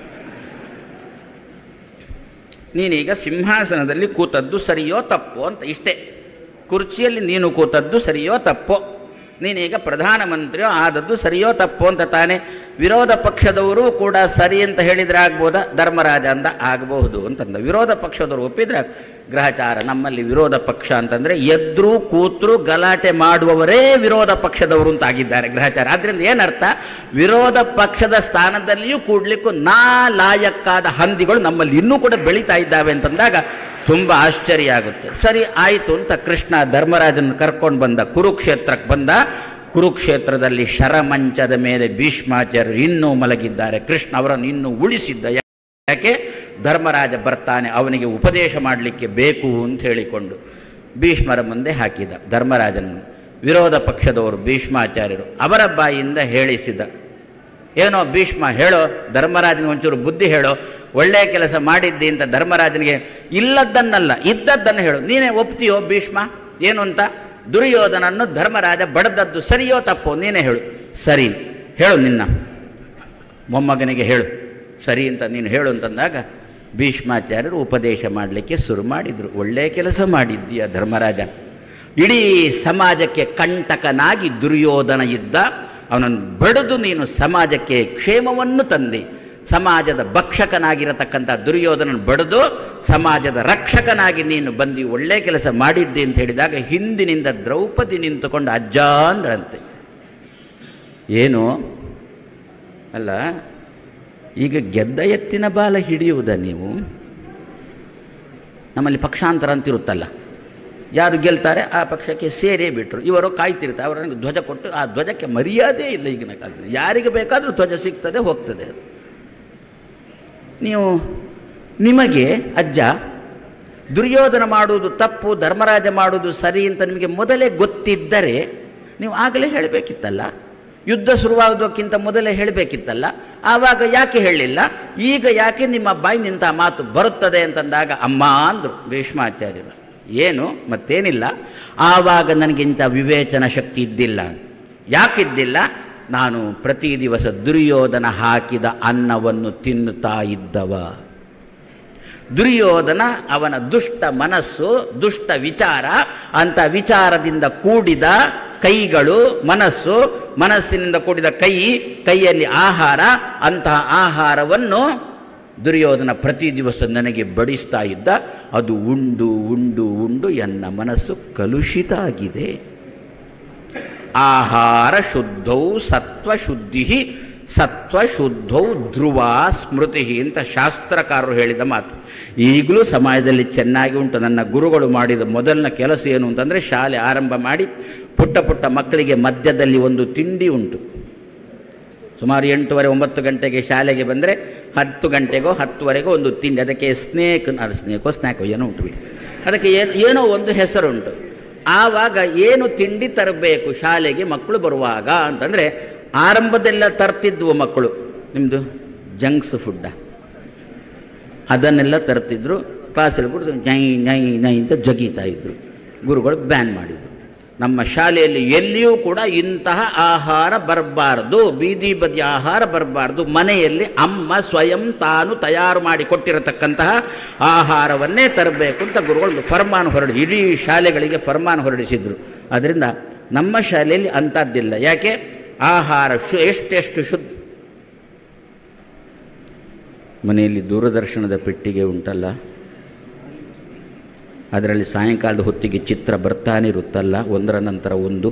ನೀನೀಗ ಸಿಂಹಾಸನದಲ್ಲಿ ಕೂತದ್ದು ಸರಿಯೋ ತಪ್ಪೋ ಅಂತ ಇಷ್ಟೇ ಕುರ್ಚಿಯಲ್ಲಿ ನೀನು ಕೂತದ್ದು ಸರಿಯೋ ತಪ್ಪೋ ನೀನೀಗ ಪ್ರಧಾನಮಂತ್ರಿಯೋ ಆದದ್ದು ಸರಿಯೋ ತಪ್ಪೋ ಅಂತ ತಾನೇ ವಿರೋಧ ಪಕ್ಷದವರು ಕೂಡ ಸರಿ ಅಂತ ಹೇಳಿದರೆ ಆಗ್ಬೋದಾ ಧರ್ಮರಾಜ ಅಂದ ಆಗಬಹುದು ಅಂತಂದ ವಿರೋಧ ಪಕ್ಷದವರು ಒಪ್ಪಿದ್ರೆ ಗ್ರಹಚಾರ ನಮ್ಮಲ್ಲಿ ವಿರೋಧ ಪಕ್ಷ ಅಂತಂದರೆ ಎದ್ರು ಕೂತ್ರು ಗಲಾಟೆ ಮಾಡುವವರೇ ವಿರೋಧ ಪಕ್ಷದವರು ಅಂತಾಗಿದ್ದಾರೆ ಗ್ರಹಚಾರ ಆದ್ದರಿಂದ ಏನರ್ಥ ವಿರೋಧ ಪಕ್ಷದ ಸ್ಥಾನದಲ್ಲಿಯೂ ಕೂಡ್ಲಿಕ್ಕೂ ನಾ ಲಾಯಕ್ಕಾದ ಹಂದಿಗಳು ನಮ್ಮಲ್ಲಿ ಇನ್ನೂ ಕೂಡ ಬೆಳೀತಾ ಇದ್ದಾವೆ ಅಂತಂದಾಗ ತುಂಬ ಆಶ್ಚರ್ಯ ಆಗುತ್ತೆ ಸರಿ ಆಯಿತು ಅಂತ ಕೃಷ್ಣ ಧರ್ಮರಾಜನ ಕರ್ಕೊಂಡು ಬಂದ ಕುರುಕ್ಷೇತ್ರಕ್ಕೆ ಬಂದ ಕುರುಕ್ಷೇತ್ರದಲ್ಲಿ ಶರಮಂಚದ ಮೇಲೆ ಭೀಷ್ಮಾಚಾರ್ಯರು ಇನ್ನೂ ಮಲಗಿದ್ದಾರೆ ಕೃಷ್ಣ ಅವರನ್ನು ಇನ್ನೂ ಉಳಿಸಿದ್ದ ಯಾಕೆ ಧರ್ಮರಾಜ ಬರ್ತಾನೆ ಅವನಿಗೆ ಉಪದೇಶ ಮಾಡಲಿಕ್ಕೆ ಬೇಕು ಅಂತ ಹೇಳಿಕೊಂಡು ಭೀಷ್ಮರ ಮುಂದೆ ಹಾಕಿದ ಧರ್ಮರಾಜನನ್ನು ವಿರೋಧ ಪಕ್ಷದವರು ಭೀಷ್ಮಾಚಾರ್ಯರು ಅವರ ಬಾಯಿಯಿಂದ ಹೇಳಿಸಿದ ಏನೋ ಭೀಷ್ಮ ಹೇಳೋ ಧರ್ಮರಾಜನಿಗೆ ಒಂಚೂರು ಬುದ್ಧಿ ಹೇಳೋ ಒಳ್ಳೆಯ ಕೆಲಸ ಮಾಡಿದ್ದಿ ಅಂತ ಧರ್ಮರಾಜನಿಗೆ ಇಲ್ಲದ್ದನ್ನಲ್ಲ ಇದ್ದದ್ದನ್ನು ಹೇಳು ನೀನೇ ಒಪ್ತೀಯೋ ಭೀಷ್ಮ ಏನು ಅಂತ ದುರ್ಯೋಧನನ್ನು ಧರ್ಮರಾಜ ಬಡದದ್ದು ಸರಿಯೋ ತಪ್ಪೋ ನೀನೇ ಹೇಳು ಸರಿ ಹೇಳು ನಿನ್ನ ಮೊಮ್ಮಗನಿಗೆ ಹೇಳು ಸರಿ ಅಂತ ನೀನು ಹೇಳು ಅಂತಂದಾಗ ಭೀಷ್ಮಾಚಾರ್ಯರು ಉಪದೇಶ ಮಾಡಲಿಕ್ಕೆ ಶುರು ಮಾಡಿದರು ಒಳ್ಳೆಯ ಕೆಲಸ ಮಾಡಿದ್ದೀಯ ಧರ್ಮರಾಜ ಇಡೀ ಸಮಾಜಕ್ಕೆ ಕಂಟಕನಾಗಿ ದುರ್ಯೋಧನ ಇದ್ದ ಅವನನ್ನು ಬಡಿದು ನೀನು ಸಮಾಜಕ್ಕೆ ಕ್ಷೇಮವನ್ನು ತಂದೆ ಸಮಾಜದ ಭಕ್ಷಕನಾಗಿರತಕ್ಕಂಥ ದುರ್ಯೋಧನನ್ನು ಬಡಿದು ಸಮಾಜದ ರಕ್ಷಕನಾಗಿ ನೀನು ಬಂದು ಒಳ್ಳೆಯ ಕೆಲಸ ಮಾಡಿದ್ದೆ ಅಂತ ಹೇಳಿದಾಗ ಹಿಂದಿನಿಂದ ದ್ರೌಪದಿ ನಿಂತುಕೊಂಡು ಅಜ್ಜ ಅಂದ್ರಂತೆ ಏನು ಅಲ್ಲ ಈಗ ಗೆದ್ದ ಎತ್ತಿನ ಬಾಲ ಹಿಡಿಯುವುದ ನೀವು ನಮ್ಮಲ್ಲಿ ಪಕ್ಷಾಂತರ ಅಂತಿರುತ್ತಲ್ಲ ಯಾರು ಗೆಲ್ತಾರೆ ಆ ಪಕ್ಷಕ್ಕೆ ಸೇರೇ ಬಿಟ್ಟರು ಇವರು ಕಾಯ್ತಿರ್ತಾರೆ ಅವರನ್ನು ಧ್ವಜ ಕೊಟ್ಟು ಆ ಧ್ವಜಕ್ಕೆ ಮರ್ಯಾದೆ ಇಲ್ಲ ಈಗಿನ ಕಾಲದಲ್ಲಿ ಯಾರಿಗೆ ಬೇಕಾದರೂ ಧ್ವಜ ಸಿಗ್ತದೆ ಹೋಗ್ತದೆ ನೀವು ನಿಮಗೆ ಅಜ್ಜ ದುರ್ಯೋಧನ ಮಾಡುವುದು ತಪ್ಪು ಧರ್ಮರಾಜ ಮಾಡುವುದು ಸರಿ ಅಂತ ನಿಮಗೆ ಮೊದಲೇ ಗೊತ್ತಿದ್ದರೆ ನೀವು ಆಗಲೇ ಹೇಳಬೇಕಿತ್ತಲ್ಲ ಯುದ್ಧ ಶುರುವಾಗೋದಕ್ಕಿಂತ ಮೊದಲೇ ಹೇಳಬೇಕಿತ್ತಲ್ಲ ಆವಾಗ ಯಾಕೆ ಹೇಳಲಿಲ್ಲ ಈಗ ಯಾಕೆ ನಿಮ್ಮ ಬಾಯಿ ನಿಂತ ಮಾತು ಬರುತ್ತದೆ ಅಂತಂದಾಗ ಅಮ್ಮ ಅಂದರು ಭೀಷ್ಮಾಚಾರ್ಯರು ಏನು ಮತ್ತೇನಿಲ್ಲ ಆವಾಗ ನನಗಿಂತ ವಿವೇಚನ ಶಕ್ತಿ ಇದ್ದಿಲ್ಲ ಯಾಕಿದ್ದಿಲ್ಲ ನಾನು ಪ್ರತಿ ದಿವಸ ದುರ್ಯೋಧನ ಹಾಕಿದ ಅನ್ನವನ್ನು ತಿನ್ನುತ್ತಾ ಇದ್ದವ ದುರ್ಯೋಧನ ಅವನ ದುಷ್ಟ ಮನಸ್ಸು ದುಷ್ಟ ವಿಚಾರ ಅಂತ ವಿಚಾರದಿಂದ ಕೂಡಿದ ಕೈಗಳು ಮನಸ್ಸು ಮನಸ್ಸಿನಿಂದ ಕೂಡಿದ ಕೈ ಕೈಯಲ್ಲಿ ಆಹಾರ ಅಂತಹ ಆಹಾರವನ್ನು ದುರ್ಯೋಧನ ಪ್ರತಿ ದಿವಸ ನನಗೆ ಬಡಿಸ್ತಾ ಇದ್ದ ಅದು ಉಂಡು ಉಂಡು ಉಂಡು ಎನ್ನ ಮನಸ್ಸು ಕಲುಷಿತ ಆಗಿದೆ ಆಹಾರ ಶುದ್ಧೌ ಸತ್ವಶುದ್ಧಿ ಸತ್ವಶುದ್ಧೌ ಧ್ರುವ ಸ್ಮೃತಿ ಅಂತ ಶಾಸ್ತ್ರಕಾರರು ಹೇಳಿದ ಮಾತು ಈಗಲೂ ಸಮಾಜದಲ್ಲಿ ಚೆನ್ನಾಗಿ ಉಂಟು ನನ್ನ ಗುರುಗಳು ಮಾಡಿದ ಮೊದಲನ ಕೆಲಸ ಏನು ಅಂತಂದರೆ ಶಾಲೆ ಆರಂಭ ಮಾಡಿ ಪುಟ್ಟ ಪುಟ್ಟ ಮಕ್ಕಳಿಗೆ ಮಧ್ಯದಲ್ಲಿ ಒಂದು ತಿಂಡಿ ಉಂಟು ಸುಮಾರು ಎಂಟೂವರೆ ಒಂಬತ್ತು ಗಂಟೆಗೆ ಶಾಲೆಗೆ ಬಂದರೆ ಹತ್ತು ಗಂಟೆಗೋ ಹತ್ತುವರೆಗೋ ಒಂದು ತಿಂಡಿ ಅದಕ್ಕೆ ಸ್ನೇಕ್ ಸ್ನೇಕೋ ಸ್ನ್ಯಾಕೋ ಏನೋ ಉಂಟು ಬಿಡಿ ಅದಕ್ಕೆ ಏನು ಏನೋ ಒಂದು ಹೆಸರುಂಟು ಆವಾಗ ಏನು ತಿಂಡಿ ತರಬೇಕು ಶಾಲೆಗೆ ಮಕ್ಕಳು ಬರುವಾಗ ಅಂತಂದರೆ ಆರಂಭದೆಲ್ಲ ತರ್ತಿದ್ವು ಮಕ್ಕಳು ನಿಮ್ಮದು ಜಂಕ್ಸ್ ಫುಡ್ಡ ಅದನ್ನೆಲ್ಲ ತರ್ತಿದ್ರು ಕ್ಲಾಸಲ್ಲಿ ಬಿಡ್ದು ನೈ ನೈ ನೈ ಅಂತ ಜಗೀತಾ ಇದ್ದರು ಗುರುಗಳು ಬ್ಯಾನ್ ಮಾಡಿದರು ನಮ್ಮ ಶಾಲೆಯಲ್ಲಿ ಎಲ್ಲಿಯೂ ಕೂಡ ಇಂತಹ ಆಹಾರ ಬರಬಾರ್ದು ಬೀದಿ ಬದಿ ಆಹಾರ ಬರಬಾರ್ದು ಮನೆಯಲ್ಲಿ ಅಮ್ಮ ಸ್ವಯಂ ತಾನು ತಯಾರು ಮಾಡಿ ಕೊಟ್ಟಿರತಕ್ಕಂತಹ ಆಹಾರವನ್ನೇ ತರಬೇಕು ಅಂತ ಗುರುಗಳು ಫರ್ಮಾನ್ ಹೊರಡಿ ಇಡೀ ಶಾಲೆಗಳಿಗೆ ಫರ್ಮಾನ್ ಹೊರಡಿಸಿದ್ರು ಅದರಿಂದ ನಮ್ಮ ಶಾಲೆಯಲ್ಲಿ ಅಂಥದ್ದಿಲ್ಲ ಯಾಕೆ ಆಹಾರ ಶು ಎಷ್ಟೆಷ್ಟು ಶುದ್ಧ ಮನೆಯಲ್ಲಿ ದೂರದರ್ಶನದ ಪೆಟ್ಟಿಗೆ ಉಂಟಲ್ಲ ಅದರಲ್ಲಿ ಸಾಯಂಕಾಲದ ಹೊತ್ತಿಗೆ ಚಿತ್ರ ಬರ್ತಾನೆ ಇರುತ್ತಲ್ಲ ಒಂದರ ನಂತರ ಒಂದು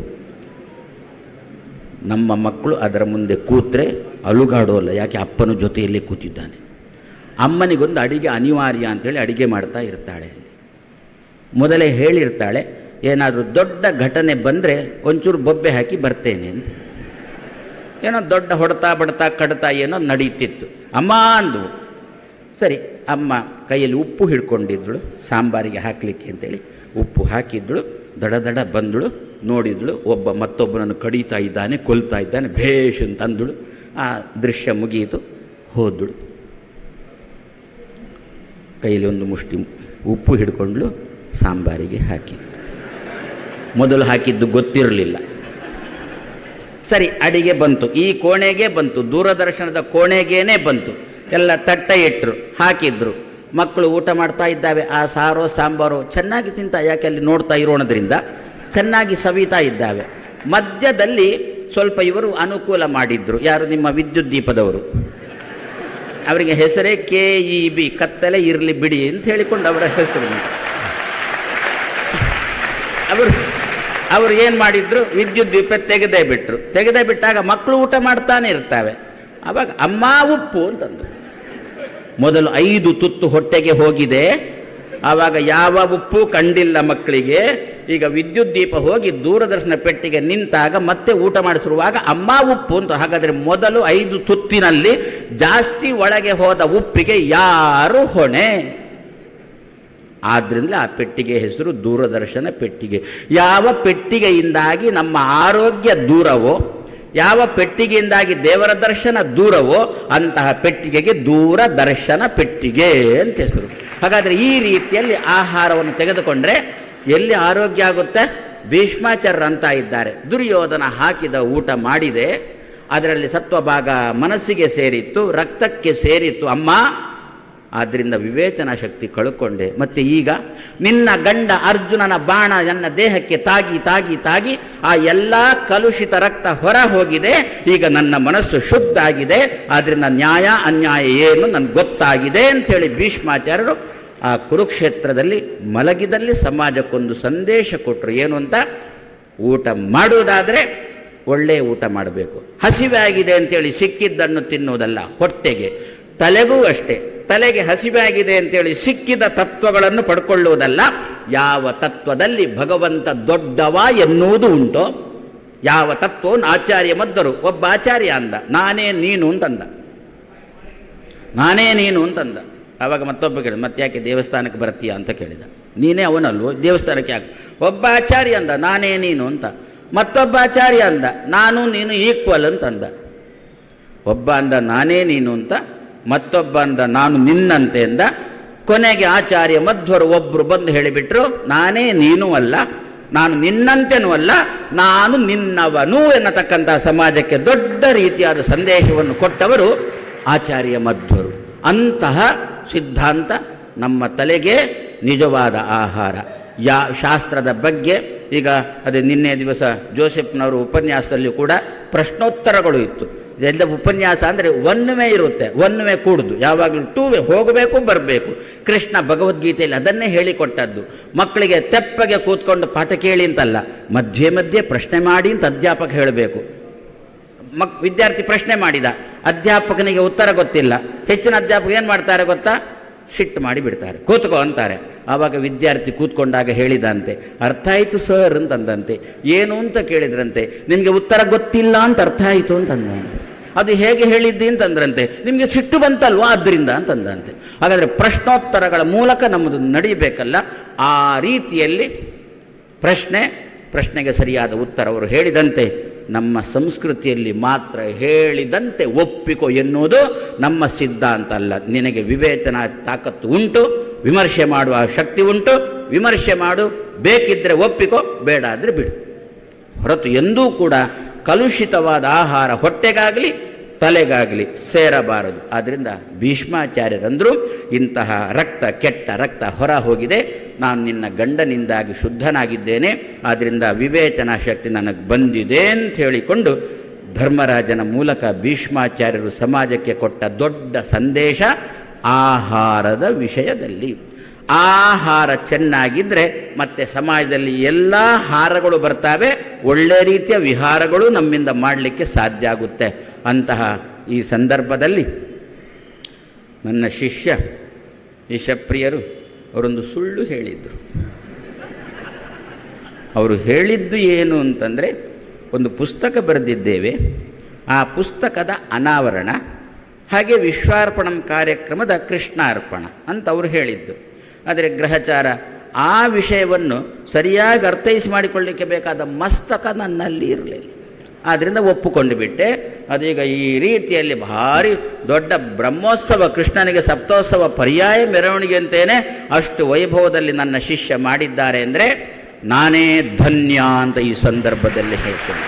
ನಮ್ಮ ಮಕ್ಕಳು ಅದರ ಮುಂದೆ ಕೂತ್ರೆ ಅಲುಗಾಡೋಲ್ಲ ಯಾಕೆ ಅಪ್ಪನ ಜೊತೆಯಲ್ಲಿ ಕೂತಿದ್ದಾನೆ ಅಮ್ಮನಿಗೊಂದು ಅಡಿಗೆ ಅನಿವಾರ್ಯ ಅಂಥೇಳಿ ಅಡಿಗೆ ಮಾಡ್ತಾ ಇರ್ತಾಳೆ ಮೊದಲೇ ಹೇಳಿರ್ತಾಳೆ ಏನಾದರೂ ದೊಡ್ಡ ಘಟನೆ ಬಂದರೆ ಒಂಚೂರು ಬೊಬ್ಬೆ ಹಾಕಿ ಬರ್ತೇನೆ ಅಂತ ಏನೋ ದೊಡ್ಡ ಹೊಡೆತ ಬಡ್ತಾ ಕಡ್ತಾ ಏನೋ ನಡೀತಿತ್ತು ಅಮ್ಮ ಅಂದು ಸರಿ ಅಮ್ಮ ಕೈಯಲ್ಲಿ ಉಪ್ಪು ಹಿಡ್ಕೊಂಡಿದ್ದಳು ಸಾಂಬಾರಿಗೆ ಹಾಕಲಿಕ್ಕೆ ಅಂತೇಳಿ ಉಪ್ಪು ಹಾಕಿದ್ದಳು ದಡ ದಡ ಬಂದಳು ನೋಡಿದಳು ಒಬ್ಬ ಮತ್ತೊಬ್ಬನನ್ನು ಕಡಿತಾ ಇದ್ದಾನೆ ಕೊಲ್ತಾ ಇದ್ದಾನೆ ಭೇಷ್ ಅಂತ ಅಂದಳು ಆ ದೃಶ್ಯ ಮುಗಿಯಿತು ಹೋದಳು ಕೈಯಲ್ಲಿ ಒಂದು ಮುಷ್ಟಿ ಉಪ್ಪು ಹಿಡ್ಕೊಂಡ್ಳು ಸಾಂಬಾರಿಗೆ ಹಾಕಿ ಮೊದಲು ಹಾಕಿದ್ದು ಗೊತ್ತಿರಲಿಲ್ಲ ಸರಿ ಅಡಿಗೆ ಬಂತು ಈ ಕೋಣೆಗೆ ಬಂತು ದೂರದರ್ಶನದ ಕೋಣೆಗೇನೆ ಬಂತು ಎಲ್ಲ ತಟ್ಟ ಇಟ್ಟರು ಹಾಕಿದ್ರು ಮಕ್ಕಳು ಊಟ ಮಾಡ್ತಾ ಇದ್ದಾವೆ ಆ ಸಾರೋ ಸಾಂಬಾರು ಚೆನ್ನಾಗಿ ತಿಂತ ಯಾಕೆ ಅಲ್ಲಿ ನೋಡ್ತಾ ಇರೋಣದ್ರಿಂದ ಚೆನ್ನಾಗಿ ಸವಿತಾ ಇದ್ದಾವೆ ಮಧ್ಯದಲ್ಲಿ ಸ್ವಲ್ಪ ಇವರು ಅನುಕೂಲ ಮಾಡಿದ್ರು ಯಾರು ನಿಮ್ಮ ವಿದ್ಯುತ್ ದೀಪದವರು ಅವರಿಗೆ ಹೆಸರೇ ಕೆ ಇ ಬಿ ಕತ್ತಲೆ ಇರಲಿ ಬಿಡಿ ಅಂತ ಹೇಳಿಕೊಂಡು ಅವರ ಹೆಸರು ಅವರು ಅವರು ಏನು ಮಾಡಿದ್ರು ವಿದ್ಯುತ್ ದೀಪ ತೆಗೆದೇ ಬಿಟ್ಟರು ತೆಗೆದೇ ಬಿಟ್ಟಾಗ ಮಕ್ಕಳು ಊಟ ಮಾಡ್ತಾನೆ ಇರ್ತಾವೆ ಆವಾಗ ಅಮ್ಮ ಉಪ್ಪು ಅಂತಂದು ಮೊದಲು ಐದು ತುತ್ತು ಹೊಟ್ಟೆಗೆ ಹೋಗಿದೆ ಆವಾಗ ಯಾವ ಉಪ್ಪು ಕಂಡಿಲ್ಲ ಮಕ್ಕಳಿಗೆ ಈಗ ವಿದ್ಯುತ್ ದೀಪ ಹೋಗಿ ದೂರದರ್ಶನ ಪೆಟ್ಟಿಗೆ ನಿಂತಾಗ ಮತ್ತೆ ಊಟ ಮಾಡಿಸಿರುವಾಗ ಅಮ್ಮ ಉಪ್ಪು ಅಂತ ಹಾಗಾದರೆ ಮೊದಲು ಐದು ತುತ್ತಿನಲ್ಲಿ ಜಾಸ್ತಿ ಒಳಗೆ ಹೋದ ಉಪ್ಪಿಗೆ ಯಾರು ಹೊಣೆ ಆದ್ದರಿಂದ ಆ ಪೆಟ್ಟಿಗೆ ಹೆಸರು ದೂರದರ್ಶನ ಪೆಟ್ಟಿಗೆ ಯಾವ ಪೆಟ್ಟಿಗೆಯಿಂದಾಗಿ ನಮ್ಮ ಆರೋಗ್ಯ ದೂರವೋ ಯಾವ ಪೆಟ್ಟಿಗೆಯಿಂದಾಗಿ ದೇವರ ದರ್ಶನ ದೂರವೋ ಅಂತಹ ಪೆಟ್ಟಿಗೆಗೆ ದೂರದರ್ಶನ ಪೆಟ್ಟಿಗೆ ಅಂತ ಹೆಸರು ಹಾಗಾದರೆ ಈ ರೀತಿಯಲ್ಲಿ ಆಹಾರವನ್ನು ತೆಗೆದುಕೊಂಡ್ರೆ ಎಲ್ಲಿ ಆರೋಗ್ಯ ಆಗುತ್ತೆ ಭೀಷ್ಮಾಚಾರ್ಯರು ಅಂತ ಇದ್ದಾರೆ ದುರ್ಯೋಧನ ಹಾಕಿದ ಊಟ ಮಾಡಿದೆ ಅದರಲ್ಲಿ ಸತ್ವಭಾಗ ಮನಸ್ಸಿಗೆ ಸೇರಿತ್ತು ರಕ್ತಕ್ಕೆ ಸೇರಿತ್ತು ಅಮ್ಮ ಆದ್ದರಿಂದ ವಿವೇಚನಾ ಶಕ್ತಿ ಕಳ್ಕೊಂಡೆ ಮತ್ತು ಈಗ ನಿನ್ನ ಗಂಡ ಅರ್ಜುನನ ಬಾಣ ನನ್ನ ದೇಹಕ್ಕೆ ತಾಗಿ ತಾಗಿ ತಾಗಿ ಆ ಎಲ್ಲ ಕಲುಷಿತ ರಕ್ತ ಹೊರ ಹೋಗಿದೆ ಈಗ ನನ್ನ ಮನಸ್ಸು ಶುದ್ಧ ಆಗಿದೆ ಆದ್ದರಿಂದ ನ್ಯಾಯ ಅನ್ಯಾಯ ಏನು ನನಗೆ ಗೊತ್ತಾಗಿದೆ ಅಂಥೇಳಿ ಭೀಷ್ಮಾಚಾರ್ಯರು ಆ ಕುರುಕ್ಷೇತ್ರದಲ್ಲಿ ಮಲಗಿದಲ್ಲಿ ಸಮಾಜಕ್ಕೊಂದು ಸಂದೇಶ ಕೊಟ್ಟರು ಏನು ಅಂತ ಊಟ ಮಾಡುವುದಾದರೆ ಒಳ್ಳೆಯ ಊಟ ಮಾಡಬೇಕು ಹಸಿವೆ ಆಗಿದೆ ಅಂತೇಳಿ ಸಿಕ್ಕಿದ್ದನ್ನು ತಿನ್ನುವುದಲ್ಲ ಹೊಟ್ಟೆಗೆ ತಲೆಗೂ ಅಷ್ಟೇ ತಲೆಗೆ ಹಸಿವೆ ಆಗಿದೆ ಅಂತೇಳಿ ಸಿಕ್ಕಿದ ತತ್ವಗಳನ್ನು ಪಡ್ಕೊಳ್ಳುವುದಲ್ಲ ಯಾವ ತತ್ವದಲ್ಲಿ ಭಗವಂತ ದೊಡ್ಡವ ಎನ್ನುವುದು ಉಂಟೋ ಯಾವ ತತ್ವವನ್ನು ಆಚಾರ್ಯ ಮದ್ದರು ಒಬ್ಬ ಆಚಾರ್ಯ ಅಂದ ನಾನೇ ನೀನು ಅಂತಂದ ನಾನೇ ನೀನು ಅಂತಂದ ಆವಾಗ ಮತ್ತೊಬ್ಬ ಕೇಳಿದ ಮತ್ತೆ ಯಾಕೆ ದೇವಸ್ಥಾನಕ್ಕೆ ಬರ್ತೀಯ ಅಂತ ಕೇಳಿದ ನೀನೇ ಅವನಲ್ವೋ ದೇವಸ್ಥಾನಕ್ಕೆ ಯಾಕೆ ಒಬ್ಬ ಆಚಾರ್ಯ ಅಂದ ನಾನೇ ನೀನು ಅಂತ ಮತ್ತೊಬ್ಬ ಆಚಾರ್ಯ ಅಂದ ನಾನು ನೀನು ಈಕ್ವಲ್ ಅಂತಂದ ಒಬ್ಬ ಅಂದ ನಾನೇ ನೀನು ಅಂತ ಮತ್ತೊಬ್ಬ ಅಂದ ನಾನು ನಿನ್ನಂತೆ ಎಂದ ಕೊನೆಗೆ ಆಚಾರ್ಯ ಮಧ್ವರು ಒಬ್ಬರು ಬಂದು ಹೇಳಿಬಿಟ್ರು ನಾನೇ ನೀನು ಅಲ್ಲ ನಾನು ನಿನ್ನಂತೆನೂ ಅಲ್ಲ ನಾನು ನಿನ್ನವನು ಎನ್ನತಕ್ಕಂಥ ಸಮಾಜಕ್ಕೆ ದೊಡ್ಡ ರೀತಿಯಾದ ಸಂದೇಶವನ್ನು ಕೊಟ್ಟವರು ಆಚಾರ್ಯ ಮಧ್ವರು ಅಂತಹ ಸಿದ್ಧಾಂತ ನಮ್ಮ ತಲೆಗೆ ನಿಜವಾದ ಆಹಾರ ಯಾ ಶಾಸ್ತ್ರದ ಬಗ್ಗೆ ಈಗ ಅದೇ ನಿನ್ನೆ ದಿವಸ ಜೋಸೆಫ್ನವರು ಉಪನ್ಯಾಸದಲ್ಲಿ ಕೂಡ ಪ್ರಶ್ನೋತ್ತರಗಳು ಇತ್ತು ಇದೆಲ್ಲ ಉಪನ್ಯಾಸ ಅಂದರೆ ಒನ್ ವೇ ಇರುತ್ತೆ ಒನ್ ವೇ ಕೂಡುದು ಯಾವಾಗಲೂ ಟೂ ವೇ ಹೋಗಬೇಕು ಬರಬೇಕು ಕೃಷ್ಣ ಭಗವದ್ಗೀತೆಯಲ್ಲಿ ಅದನ್ನೇ ಹೇಳಿಕೊಟ್ಟದ್ದು ಮಕ್ಕಳಿಗೆ ತೆಪ್ಪಗೆ ಕೂತ್ಕೊಂಡು ಪಾಠ ಕೇಳಿ ಅಂತಲ್ಲ ಮಧ್ಯೆ ಮಧ್ಯೆ ಪ್ರಶ್ನೆ ಮಾಡಿ ಅಂತ ಅಧ್ಯಾಪಕ ಹೇಳಬೇಕು ಮಕ್ ವಿದ್ಯಾರ್ಥಿ ಪ್ರಶ್ನೆ ಮಾಡಿದ ಅಧ್ಯಾಪಕನಿಗೆ ಉತ್ತರ ಗೊತ್ತಿಲ್ಲ ಹೆಚ್ಚಿನ ಅಧ್ಯಾಪಕ ಏನು ಮಾಡ್ತಾರೆ ಗೊತ್ತಾ ಸಿಟ್ಟು ಮಾಡಿ ಬಿಡ್ತಾರೆ ಕೂತ್ಕೋ ಅಂತಾರೆ ಆವಾಗ ವಿದ್ಯಾರ್ಥಿ ಕೂತ್ಕೊಂಡಾಗ ಹೇಳಿದಂತೆ ಅರ್ಥ ಆಯಿತು ಸರ್ ಅಂತಂದಂತೆ ಏನು ಅಂತ ಕೇಳಿದ್ರಂತೆ ನಿಮಗೆ ಉತ್ತರ ಗೊತ್ತಿಲ್ಲ ಅಂತ ಅರ್ಥ ಆಯಿತು ಅಂತಂದಂತೆ ಅದು ಹೇಗೆ ಹೇಳಿದ್ದಿ ಅಂತಂದ್ರಂತೆ ನಿಮಗೆ ಸಿಟ್ಟು ಬಂತಲ್ವಾ ಆದ್ದರಿಂದ ಅಂತಂದಂತೆ ಹಾಗಾದರೆ ಪ್ರಶ್ನೋತ್ತರಗಳ ಮೂಲಕ ನಮ್ಮದು ನಡೀಬೇಕಲ್ಲ ಆ ರೀತಿಯಲ್ಲಿ ಪ್ರಶ್ನೆ ಪ್ರಶ್ನೆಗೆ ಸರಿಯಾದ ಉತ್ತರ ಅವರು ಹೇಳಿದಂತೆ ನಮ್ಮ ಸಂಸ್ಕೃತಿಯಲ್ಲಿ ಮಾತ್ರ ಹೇಳಿದಂತೆ ಒಪ್ಪಿಕೋ ಎನ್ನುವುದು ನಮ್ಮ ಸಿದ್ಧಾಂತ ಅಲ್ಲ ನಿನಗೆ ವಿವೇಚನಾ ತಾಕತ್ತು ಉಂಟು ವಿಮರ್ಶೆ ಮಾಡುವ ಶಕ್ತಿ ಉಂಟು ವಿಮರ್ಶೆ ಮಾಡು ಬೇಕಿದ್ದರೆ ಒಪ್ಪಿಕೋ ಬೇಡ ಆದರೆ ಬಿಡು ಹೊರತು ಎಂದೂ ಕೂಡ ಕಲುಷಿತವಾದ ಆಹಾರ ಹೊಟ್ಟೆಗಾಗಲಿ ತಲೆಗಾಗಲಿ ಸೇರಬಾರದು ಆದ್ದರಿಂದ ಭೀಷ್ಮಾಚಾರ್ಯರಂದರು ಇಂತಹ ರಕ್ತ ಕೆಟ್ಟ ರಕ್ತ ಹೊರ ಹೋಗಿದೆ ನಾನು ನಿನ್ನ ಗಂಡನಿಂದಾಗಿ ಶುದ್ಧನಾಗಿದ್ದೇನೆ ಆದ್ದರಿಂದ ವಿವೇಚನಾ ಶಕ್ತಿ ನನಗೆ ಬಂದಿದೆ ಅಂತ ಹೇಳಿಕೊಂಡು ಧರ್ಮರಾಜನ ಮೂಲಕ ಭೀಷ್ಮಾಚಾರ್ಯರು ಸಮಾಜಕ್ಕೆ ಕೊಟ್ಟ ದೊಡ್ಡ ಸಂದೇಶ ಆಹಾರದ ವಿಷಯದಲ್ಲಿ ಆಹಾರ ಚೆನ್ನಾಗಿದ್ದರೆ ಮತ್ತೆ ಸಮಾಜದಲ್ಲಿ ಎಲ್ಲ ಹಾರಗಳು ಬರ್ತವೆ ಒಳ್ಳೆ ರೀತಿಯ ವಿಹಾರಗಳು ನಮ್ಮಿಂದ ಮಾಡಲಿಕ್ಕೆ ಸಾಧ್ಯ ಆಗುತ್ತೆ ಅಂತಹ ಈ ಸಂದರ್ಭದಲ್ಲಿ ನನ್ನ ಶಿಷ್ಯ ಯಶಪ್ರಿಯರು ಅವರೊಂದು ಸುಳ್ಳು ಹೇಳಿದರು ಅವರು ಹೇಳಿದ್ದು ಏನು ಅಂತಂದರೆ ಒಂದು ಪುಸ್ತಕ ಬರೆದಿದ್ದೇವೆ ಆ ಪುಸ್ತಕದ ಅನಾವರಣ ಹಾಗೆ ವಿಶ್ವಾರ್ಪಣಂ ಕಾರ್ಯಕ್ರಮದ ಕೃಷ್ಣಾರ್ಪಣ ಅಂತ ಅವರು ಹೇಳಿದ್ದು ಆದರೆ ಗ್ರಹಚಾರ ಆ ವಿಷಯವನ್ನು ಸರಿಯಾಗಿ ಅರ್ಥೈಸಿ ಮಾಡಿಕೊಳ್ಳಿಕ್ಕೆ ಬೇಕಾದ ಮಸ್ತಕ ನನ್ನಲ್ಲಿ ಇರಲಿಲ್ಲ ಆದ್ದರಿಂದ ಒಪ್ಪಿಕೊಂಡು ಬಿಟ್ಟೆ ಅದೀಗ ಈ ರೀತಿಯಲ್ಲಿ ಭಾರಿ ದೊಡ್ಡ ಬ್ರಹ್ಮೋತ್ಸವ ಕೃಷ್ಣನಿಗೆ ಸಪ್ತೋತ್ಸವ ಪರ್ಯಾಯ ಮೆರವಣಿಗೆ ಅಂತೇನೆ ಅಷ್ಟು ವೈಭವದಲ್ಲಿ ನನ್ನ ಶಿಷ್ಯ ಮಾಡಿದ್ದಾರೆ ಅಂದರೆ ನಾನೇ ಧನ್ಯ ಅಂತ ಈ ಸಂದರ್ಭದಲ್ಲಿ ಹೇಳ್ತೇನೆ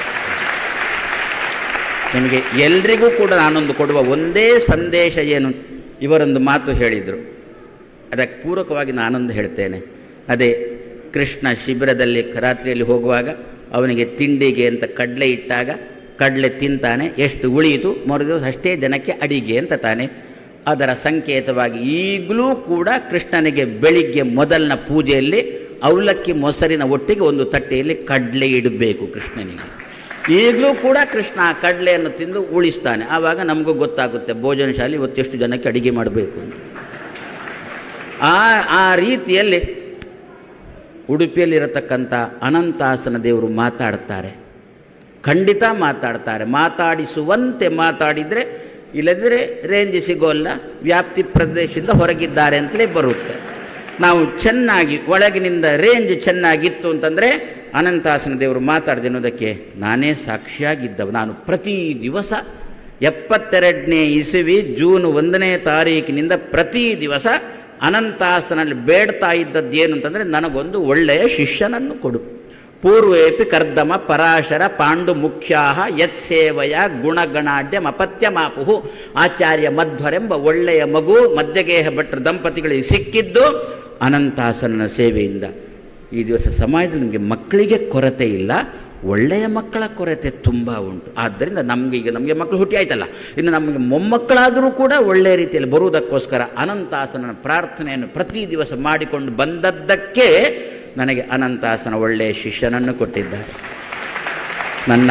ನಿಮಗೆ ಎಲ್ರಿಗೂ ಕೂಡ ನಾನೊಂದು ಕೊಡುವ ಒಂದೇ ಸಂದೇಶ ಏನು ಇವರೊಂದು ಮಾತು ಹೇಳಿದರು ಅದಕ್ಕೆ ಪೂರಕವಾಗಿ ನಾನೊಂದು ಹೇಳ್ತೇನೆ ಅದೇ ಕೃಷ್ಣ ಶಿಬಿರದಲ್ಲಿ ರಾತ್ರಿಯಲ್ಲಿ ಹೋಗುವಾಗ ಅವನಿಗೆ ತಿಂಡಿಗೆ ಅಂತ ಕಡಲೆ ಇಟ್ಟಾಗ ಕಡಲೆ ತಿಂತಾನೆ ಎಷ್ಟು ಉಳಿಯಿತು ಮರು ದಿವಸ ಅಷ್ಟೇ ಜನಕ್ಕೆ ಅಡಿಗೆ ಅಂತ ತಾನೆ ಅದರ ಸಂಕೇತವಾಗಿ ಈಗಲೂ ಕೂಡ ಕೃಷ್ಣನಿಗೆ ಬೆಳಿಗ್ಗೆ ಮೊದಲನ ಪೂಜೆಯಲ್ಲಿ ಅವಲಕ್ಕಿ ಮೊಸರಿನ ಒಟ್ಟಿಗೆ ಒಂದು ತಟ್ಟೆಯಲ್ಲಿ ಕಡಲೆ ಇಡಬೇಕು ಕೃಷ್ಣನಿಗೆ ಈಗಲೂ ಕೂಡ ಕೃಷ್ಣ ಆ ಕಡಲೆಯನ್ನು ತಿಂದು ಉಳಿಸ್ತಾನೆ ಆವಾಗ ನಮಗೂ ಗೊತ್ತಾಗುತ್ತೆ ಭೋಜನ ಶಾಲೆ ಇವತ್ತೆಷ್ಟು ಜನಕ್ಕೆ ಅಡಿಗೆ ಮಾಡಬೇಕು ಅಂತ ಆ ಆ ರೀತಿಯಲ್ಲಿ ಉಡುಪಿಯಲ್ಲಿರತಕ್ಕಂಥ ಅನಂತಾಸನ ದೇವರು ಮಾತಾಡ್ತಾರೆ ಖಂಡಿತ ಮಾತಾಡ್ತಾರೆ ಮಾತಾಡಿಸುವಂತೆ ಮಾತಾಡಿದರೆ ಇಲ್ಲದಿದ್ದರೆ ರೇಂಜ್ ಸಿಗೋಲ್ಲ ವ್ಯಾಪ್ತಿ ಪ್ರದೇಶದಿಂದ ಹೊರಗಿದ್ದಾರೆ ಅಂತಲೇ ಬರುತ್ತೆ ನಾವು ಚೆನ್ನಾಗಿ ಒಳಗಿನಿಂದ ರೇಂಜ್ ಚೆನ್ನಾಗಿತ್ತು ಅಂತಂದರೆ ಅನಂತಾಸನ ದೇವರು ಮಾತಾಡಿದೆ ಅನ್ನೋದಕ್ಕೆ ನಾನೇ ಸಾಕ್ಷಿಯಾಗಿದ್ದವು ನಾನು ಪ್ರತಿ ದಿವಸ ಎಪ್ಪತ್ತೆರಡನೇ ಇಸುವಿ ಜೂನ್ ಒಂದನೇ ತಾರೀಕಿನಿಂದ ಪ್ರತಿ ದಿವಸ ಅನಂತಾಸನಲ್ಲಿ ಬೇಡ್ತಾ ಇದ್ದದ್ದು ಏನು ಅಂತಂದರೆ ನನಗೊಂದು ಒಳ್ಳೆಯ ಶಿಷ್ಯನನ್ನು ಕೊಡು ಪೂರ್ವೇಪಿ ಕರ್ದಮ ಪರಾಶರ ಪಾಂಡು ಮುಖ್ಯಾ ಯತ್ಸೇವಯ ಗುಣಗಣಾಢ್ಯ ಮಪತ್ಯ ಮಾಪುಹು ಆಚಾರ್ಯ ಮಧ್ವರೆಂಬ ಒಳ್ಳೆಯ ಮಗು ಮಧ್ಯಗೇಹ ಭಟ್ರ ದಂಪತಿಗಳಿಗೆ ಸಿಕ್ಕಿದ್ದು ಅನಂತಾಸನ ಸೇವೆಯಿಂದ ಈ ದಿವಸ ಸಮಾಜದಲ್ಲಿ ನಮಗೆ ಮಕ್ಕಳಿಗೆ ಕೊರತೆ ಇಲ್ಲ ಒಳ್ಳೆಯ ಮಕ್ಕಳ ಕೊರತೆ ತುಂಬ ಉಂಟು ಆದ್ದರಿಂದ ನಮಗೆ ಈಗ ನಮಗೆ ಮಕ್ಕಳು ಹುಟ್ಟಿ ಆಯ್ತಲ್ಲ ಇನ್ನು ನಮಗೆ ಮೊಮ್ಮಕ್ಕಳಾದರೂ ಕೂಡ ಒಳ್ಳೆಯ ರೀತಿಯಲ್ಲಿ ಬರುವುದಕ್ಕೋಸ್ಕರ ಅನಂತಾಸನ ಪ್ರಾರ್ಥನೆಯನ್ನು ಪ್ರತಿ ದಿವಸ ಮಾಡಿಕೊಂಡು ಬಂದದ್ದಕ್ಕೆ ನನಗೆ ಅನಂತಾಸನ ಒಳ್ಳೆಯ ಶಿಷ್ಯನನ್ನು ಕೊಟ್ಟಿದ್ದಾರೆ ನನ್ನ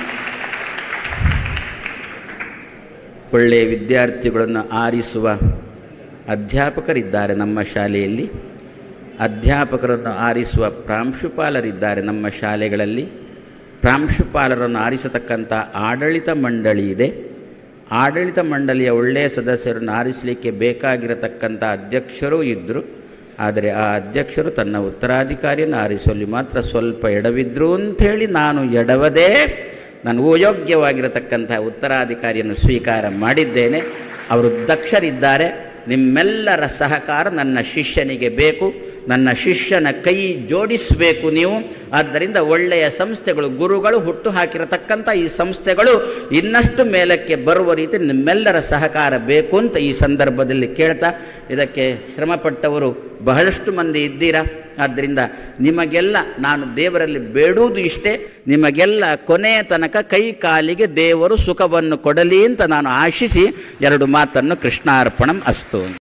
ಒಳ್ಳೆಯ ವಿದ್ಯಾರ್ಥಿಗಳನ್ನು ಆರಿಸುವ ಅಧ್ಯಾಪಕರಿದ್ದಾರೆ ನಮ್ಮ ಶಾಲೆಯಲ್ಲಿ ಅಧ್ಯಾಪಕರನ್ನು ಆರಿಸುವ ಪ್ರಾಂಶುಪಾಲರಿದ್ದಾರೆ ನಮ್ಮ ಶಾಲೆಗಳಲ್ಲಿ ಪ್ರಾಂಶುಪಾಲರನ್ನು ಆರಿಸತಕ್ಕಂಥ ಆಡಳಿತ ಮಂಡಳಿ ಇದೆ ಆಡಳಿತ ಮಂಡಳಿಯ ಒಳ್ಳೆಯ ಸದಸ್ಯರನ್ನು ಆರಿಸಲಿಕ್ಕೆ ಬೇಕಾಗಿರತಕ್ಕಂಥ ಅಧ್ಯಕ್ಷರೂ ಇದ್ದರು ಆದರೆ ಆ ಅಧ್ಯಕ್ಷರು ತನ್ನ ಉತ್ತರಾಧಿಕಾರಿಯನ್ನು ಆರಿಸುವಲ್ಲಿ ಮಾತ್ರ ಸ್ವಲ್ಪ ಎಡವಿದ್ರು ಅಂಥೇಳಿ ನಾನು ಎಡವದೇ ನಾನು ಅಯೋಗ್ಯವಾಗಿರತಕ್ಕಂಥ ಉತ್ತರಾಧಿಕಾರಿಯನ್ನು ಸ್ವೀಕಾರ ಮಾಡಿದ್ದೇನೆ ಅವರು ದಕ್ಷರಿದ್ದಾರೆ ನಿಮ್ಮೆಲ್ಲರ ಸಹಕಾರ ನನ್ನ ಶಿಷ್ಯನಿಗೆ ಬೇಕು ನನ್ನ ಶಿಷ್ಯನ ಕೈ ಜೋಡಿಸಬೇಕು ನೀವು ಆದ್ದರಿಂದ ಒಳ್ಳೆಯ ಸಂಸ್ಥೆಗಳು ಗುರುಗಳು ಹುಟ್ಟು ಹಾಕಿರತಕ್ಕಂಥ ಈ ಸಂಸ್ಥೆಗಳು ಇನ್ನಷ್ಟು ಮೇಲಕ್ಕೆ ಬರುವ ರೀತಿ ನಿಮ್ಮೆಲ್ಲರ ಸಹಕಾರ ಬೇಕು ಅಂತ ಈ ಸಂದರ್ಭದಲ್ಲಿ ಕೇಳ್ತಾ ಇದಕ್ಕೆ ಶ್ರಮಪಟ್ಟವರು ಬಹಳಷ್ಟು ಮಂದಿ ಇದ್ದೀರಾ ಆದ್ದರಿಂದ ನಿಮಗೆಲ್ಲ ನಾನು ದೇವರಲ್ಲಿ ಬೇಡುವುದು ಇಷ್ಟೇ ನಿಮಗೆಲ್ಲ ಕೊನೆಯ ತನಕ ಕೈ ಕಾಲಿಗೆ ದೇವರು ಸುಖವನ್ನು ಕೊಡಲಿ ಅಂತ ನಾನು ಆಶಿಸಿ ಎರಡು ಮಾತನ್ನು ಕೃಷ್ಣಾರ್ಪಣಂ ಅಸ್ತು